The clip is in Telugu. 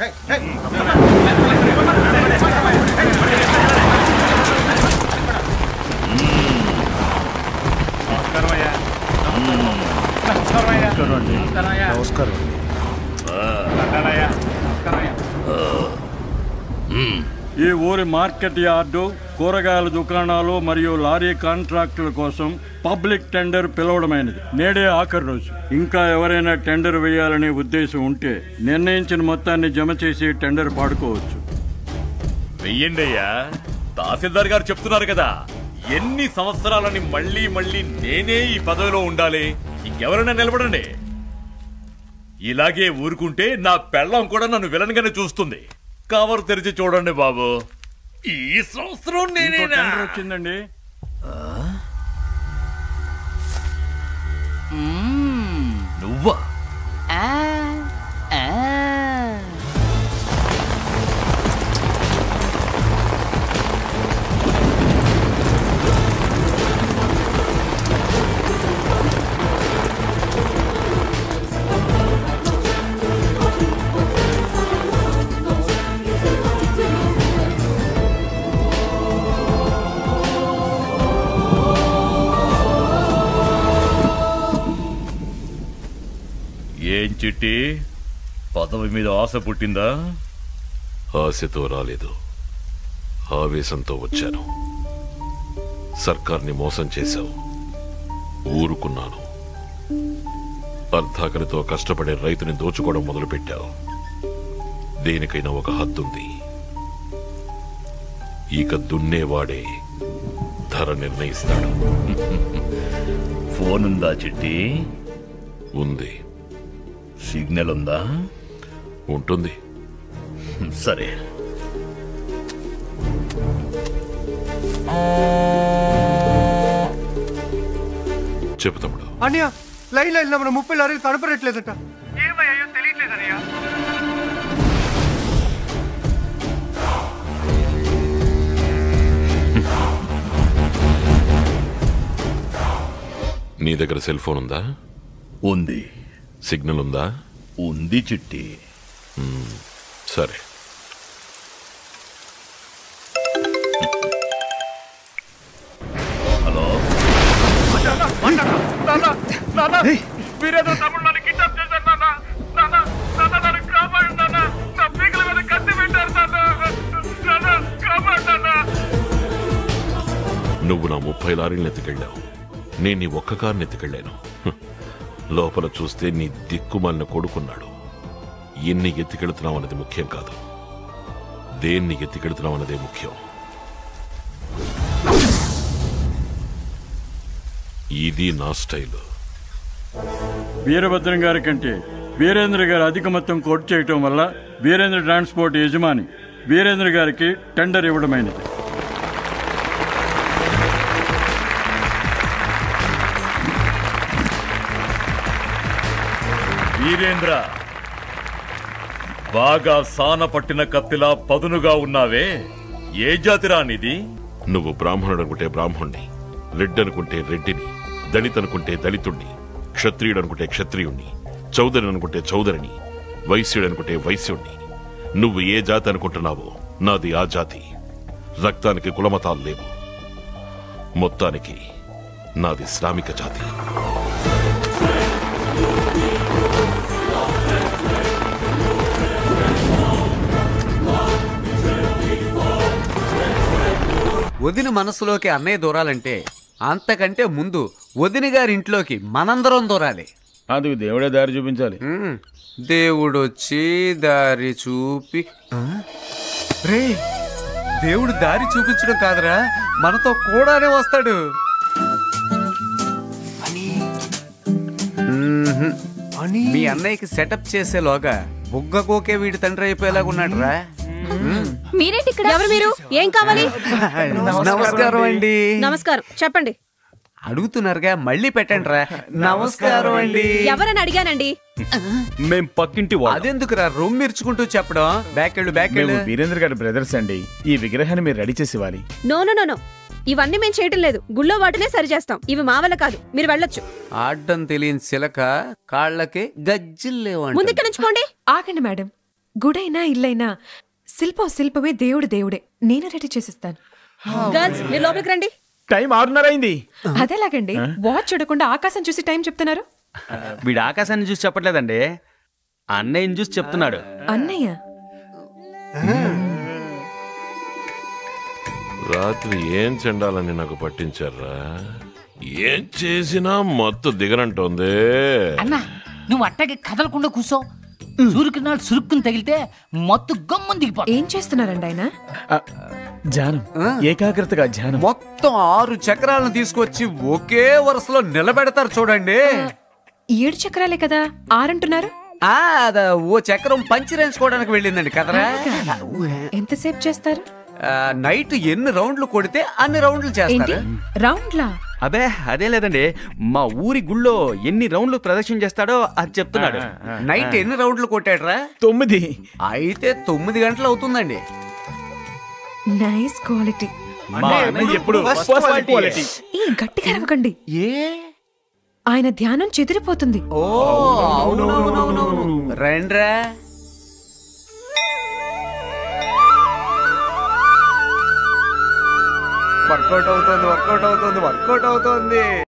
నమస్కారం ఈ ఊరి మార్కెట్ యార్డు కూరగాయల దుకాణాలు మరియు లారీ కాంట్రాక్టుల కోసం పబ్లిక్ టెండర్ పిలవడమైనది నేడే ఆఖరి రోజు ఇంకా ఎవరైనా టెండర్ వేయాలనే ఉద్దేశం ఉంటే నిర్ణయించిన మొత్తాన్ని జమ చేసి టెండర్ పాడుకోవచ్చు వెయ్యండి అయ్యా తహసీల్దార్ గారు చెప్తున్నారు కదా ఎన్ని సంవత్సరాలని మళ్ళీ మళ్ళీ నేనే ఈ పదవిలో ఉండాలి ఇంకెవరైనా నిలబడండి ఇలాగే ఊరుకుంటే నా పెళ్ళం కూడా నన్ను విలన్గానే చూస్తుంది కవర్ తెరిచి చూడండి బాబు ఈ సంవత్సరం ఇంకో నేనేనా టెండర్ వచ్చిందండి నువ్వా ఏం చిట్టి పదవి మీద ఆశ పుట్టిందా ఆశతో రాలేదు ఆవేశంతో వచ్చాను సర్కార్ని మోసం చేశావు ఊరుకున్నాను అర్ధాకలితో కష్టపడే రైతుని దోచుకోవడం మొదలుపెట్టావు దేనికైనా ఒక హద్దుంది ఇక దున్నేవాడే ధర నిర్ణయిస్తాడు ఫోన్ ఉందా చిట్టి ఉంది సిగ్నల్ ఉందా ఉంటుంది సరే చెప్పు తమ్ముడు అన్నయ్య లైన్ లైన్ మన ముప్పై లారీలు కనపడట్లేదట ఏమయ్యో తెలియట్లేదన్నయ్య నీ దగ్గర సెల్ ఫోన్ ఉందా ఉంది సిగ్నల్ ఉందా ఉంది చిట్టి సరే హలో మీరేదో తమ్ముడు నన్ను కిడ్నాప్ చేశారు నాన్న నాన్న నాన్న నన్ను కాపాడు నాన్న నా పీకల మీద కత్తి పెట్టారు నాన్న నాన్న కాపాడు నాన్న నువ్వు నా ముప్పై లారీలను ఎత్తుకెళ్ళావు నేను నీ ఒక్క కారుని ఎత్తుకెళ్ళాను హ్. లోపల చూస్తే నీ దిక్కుమాలిన కొడుకున్నాడు ఎన్ని ఎత్తుకెళ్తున్నావు అన్నది ముఖ్యం కాదు దేన్ని ఎత్తుకెళ్తున్నావు అన్నదే ముఖ్యం ఇది నా స్టైల్ వీరభద్రం గారి కంటే వీరేంద్ర గారు అధిక మొత్తం కోట్ చేయటం వల్ల వీరేంద్ర ట్రాన్స్పోర్ట్ యజమాని వీరేంద్ర గారికి టెండర్ ఇవ్వడమైనది వీరేంద్ర బాగా సాన పట్టిన కత్తిలా పదునుగా ఉన్నావే ఏ జాతిరా నీది నువ్వు బ్రాహ్మణుడు అనుకుంటే బ్రాహ్మణ్ణి రెడ్డి అనుకుంటే రెడ్డిని దళిత్ అనుకుంటే దళితుణ్ణి క్షత్రియుడు అనుకుంటే క్షత్రియుణ్ణి చౌదరి అనుకుంటే చౌదరిని వైశ్యుడు అనుకుంటే వైశ్యుణ్ణి నువ్వు ఏ జాతి అనుకుంటున్నావో నాది ఆ జాతి రక్తానికి కులమతాలు లేవు మొత్తానికి నాది శ్రామిక జాతి వదిన మనసులోకి అన్నయ్య దూరాలంటే అంతకంటే ముందు వదిన గారి ఇంట్లోకి మనందరం దూరాలి అందుకు దేవుడే దారి చూపించాలి ఉమ్, దేవుడొచ్చి దారి చూపి ఆ? రే దేవుడు దారి చూపించడం కాదురా మనతో కూడానే వస్తాడు మ్మ్హ్. మీ అన్నయ్యకి సెటప్ చేసేలోగా బుగ్గ కోకే వీడి తండ్రి అయిపోయేలాగా ఉన్నాడు రా మీరేంటి ఇక్కడ ఎవరు మీరు ఏం కావాలి నమస్కారం అండి నమస్కారం చెప్పండి అడుగుతున్నారుగా మళ్ళీ పెట్టండి రా నమస్కారం అండి ఎవరని అడిగానండి మేం పక్కింటి వాళ్ళు అదెందుకురా రొమ్ము మిర్చుకుంటూ చెప్పడం బ్యాకెళ్ళు బ్యాకెళ్ళు మేము వీరేంద్ర గారి బ్రదర్స్ అండి ఈ విగ్రహాన్ని మీరు రెడీ చేసి ఇవ్వాలి నో నో నో నో ఇవన్నీ మేము చేయటం లేదు గుళ్ళో వాటినే సరి చేస్తాం ఇవి మా వల్ల కాదు మీరు వెళ్ళొచ్చు ఆడ్డం తెలియని చిలక కాళ్ళకి గజ్జిల్లేవంట ముందు ఇక్కడ నుంచి పోండి ఆగండి మేడం గుడైనా ఇల్లైనా శిల్పం శిల్పమే దేవుడు దేవుడే నేను రెడీ చేసిస్తాను గర్ల్స్ మీరు లోపలికి రండి టైం ఆరున్నర అయింది అదేలాగండి వాచ్ చూడకుండా ఆకాశం చూసి టైం చెప్తున్నారు వీడు ఆకాశాన్ని చూసి చెప్పట్లేదండి అన్నయ్యని చూసి చెప్తున్నాడు అన్నయ్య రాత్రి ఏం చెండాలని నాకు పట్టించారా ఏం చేసినా మత్తు దిగనంటోంది అన్నా నువ్వు అట్టగే కదలకుండా కూర్చో సూర్యకిరణాలు సురుక్కుని తగిలితే మొత్తం గమ్మున దిగిపో ఏం చేస్తున్నారండి ఆయన ఆ, ధ్యానం ఏకాగ్రతగా ధ్యానం మొత్తం ఆరు చక్రాలను తీసుకొచ్చి ఒకే వరుసలో నిలబెడతారు చూడండి ఏడు చక్రాలే కదా ఆరంటున్నారు ఆ అద ఓ చక్రం పంచి రేయించుకోవడానికి వెళ్ళిందండి కదరా ఎంతసేపు చేస్తారు ఆ, నైట్ ఎన్ని రౌండ్లు కొడితే అన్ని రౌండ్లు ఏంటి చేస్తారు రౌండ్లా అబే అదే లేదండి మా ఊరి గుళ్ళో ఎన్ని రౌండ్లు ప్రదక్షిణ చేస్తాడో అది చెప్తున్నాడు నైట్ ఎన్ని రౌండ్లు కొట్టాడ్రా తొమ్మిది అయితే తొమ్మిది గంటలు అవుతుందండి నైస్ క్వాలిటీ మా అన్నయ్య ఎప్పుడు First first quality. quality. ఈ గట్టిగా అరవకండి ఏ ఆయన ధ్యానం చెదిరిపోతుంది ఓ అవునవునవునవును రండ్రా వర్కౌట్ అవుతుంది వర్కౌట్ అవుతుంది వర్కౌట్ అవుతుంది